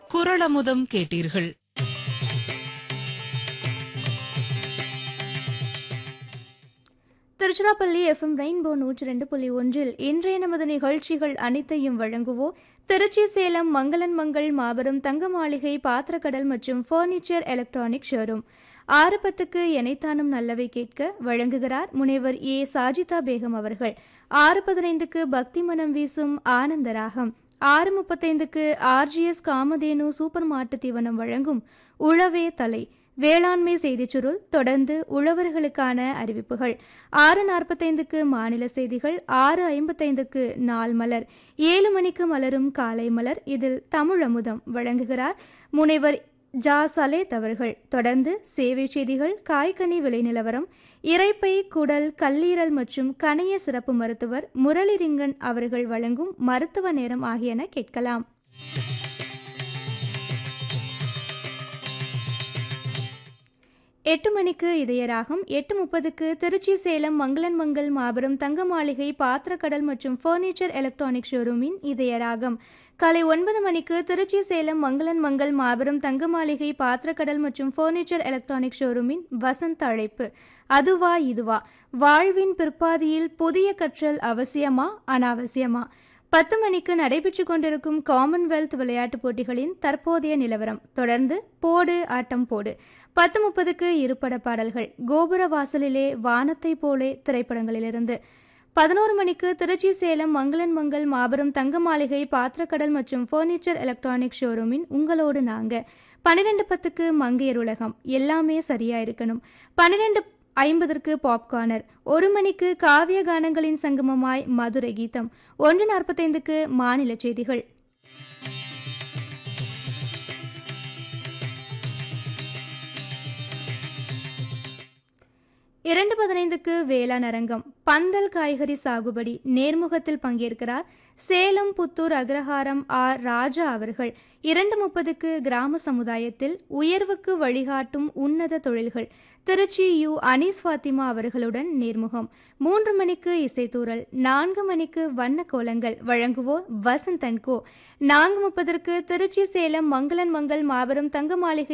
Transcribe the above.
குரளமுதம் கேட்டீர்கள் Tiruchirappalli FM rainbow நூற்றி ரெண்டு புள்ளி ஒன்றில் இன்றைய நமது நிகழ்ச்சிகள் அனைத்தையும் வழங்குவோர் திருச்சி சேலம் மங்களன் மங்கள் மாபெரும் தங்க மாளிகை பாத்திரக்கடல் மற்றும் ஃபர்னிச்சர் எலக்ட்ரானிக் ஷோரூம் ஆறு பத்துக்கு எனைத்தானும் நல்லவை கேட்க வழங்குகிறார் முனைவர் ஏ சாஜிதா பேகம் அவர்கள் ஆறு பதினைந்துக்கு பக்தி மனம் வீசும் ஆனந்தராகம் ஆறு முப்பத்தைந்துக்கு ஆர்ஜிஎஸ் காமதேனு சூப்பர் மாட்டு தீவனம் வழங்கும் உழவே தலை வேளாண்மை செய்திச் சுருள் தொடர்ந்து உழவர்களுக்கான அறிவிப்புகள் ஆறு நாற்பத்தைந்துக்கு மாநில செய்திகள் ஆறு ஐம்பத்தைந்துக்கு நாள் மலர் ஏழு மணிக்கு மலரும் காலை மலர் இதில் தமிழமுதம் வழங்குகிறார் முனைவர் ஜா சலேத் அவர்கள் தொடர்ந்து சேவை செய்திகள் காய்கனி விலை நிலவரம் இரைப்பை குடல் கல்லீரல் மற்றும் கணைய சிறப்பு மருத்துவர் முரளிரிங்கன் அவர்கள் வழங்கும் மருத்துவ நேரம் ஆகியன கேட்கலாம் எட்டு மணிக்கு இதயராகம் எட்டு முப்பதுக்கு திருச்சி சேலம் மங்களன் மங்கள் மாபெரும் தங்க மாளிகை பாத்திரக்கடல் மற்றும் ஃபர்னிச்சர் எலக்ட்ரானிக் ஷோரூமின் இதயராகம் காலை ஒன்பது மணிக்கு திருச்சி சேலம் மங்களன் மங்கள் மாபெரும் தங்க மாளிகை பாத்திரக்கடல் மற்றும் ஃபர்னிச்சர் எலக்ட்ரானிக் ஷோரூமின் வசந்த் அழைப்பு அதுவா இதுவா வாழ்வின் பிற்பாதியில் புதிய கற்றல் அவசியமா அனாவசியமா பத்து மணிக்கு நடைபெற்று கொண்டிருக்கும் காமன்வெல்த் விளையாட்டுப் போட்டிகளின் தற்போதைய நிலவரம் தொடர்ந்து போடு ஆட்டம் போடு பத்து முப்பதுக்கு இருபட பாடல்கள் கோபுர வாசலிலே வானத்தை போலே திரைப்படங்களிலிருந்து பதினோரு மணிக்கு திருச்சி சேலம் மங்களன் மங்கள் மாபெரும் தங்க மாளிகை பாத்திரக்கடல் மற்றும் ஃபர்னிச்சர் எலக்ட்ரானிக் ஷோரூமின் உங்களோடு நாங்க பன்னிரெண்டு பத்துக்கு மங்கையர் உலகம் எல்லாமே சரியா இருக்கணும் பன்னிரெண்டு ஐம்பதற்கு பாப்கார்னர் ஒரு மணிக்கு காவிய கானங்களின் சங்கமமாய் மதுரை கீதம் ஒன்று நாற்பத்தைந்துக்கு மாநில செய்திகள் இரண்டு பதினைந்துக்கு வேளாண் அரங்கம் பந்தல் காய்கறி சாகுபடி நேர்முகத்தில் பங்கேற்கிறார் சேலம் புத்தூர் அக்ரஹாரம் ஆர் ராஜா அவர்கள் இரண்டு முப்பதுக்கு கிராம சமுதாயத்தில் உயர்வுக்கு வழிகாட்டும் உன்னத தொழில்கள் திருச்சி யு அனீஸ் ஃபாத்திமா அவர்களுடன் நேர்முகம் மூன்று மணிக்கு இசைத்தூரல் நான்கு மணிக்கு வண்ண கோலங்கள் வழங்குவோர் வசந்த் அன்கோ நான்கு முப்பதற்கு திருச்சி சேலம் மங்களன் மங்கள் மாபெரும் தங்க மாளிகை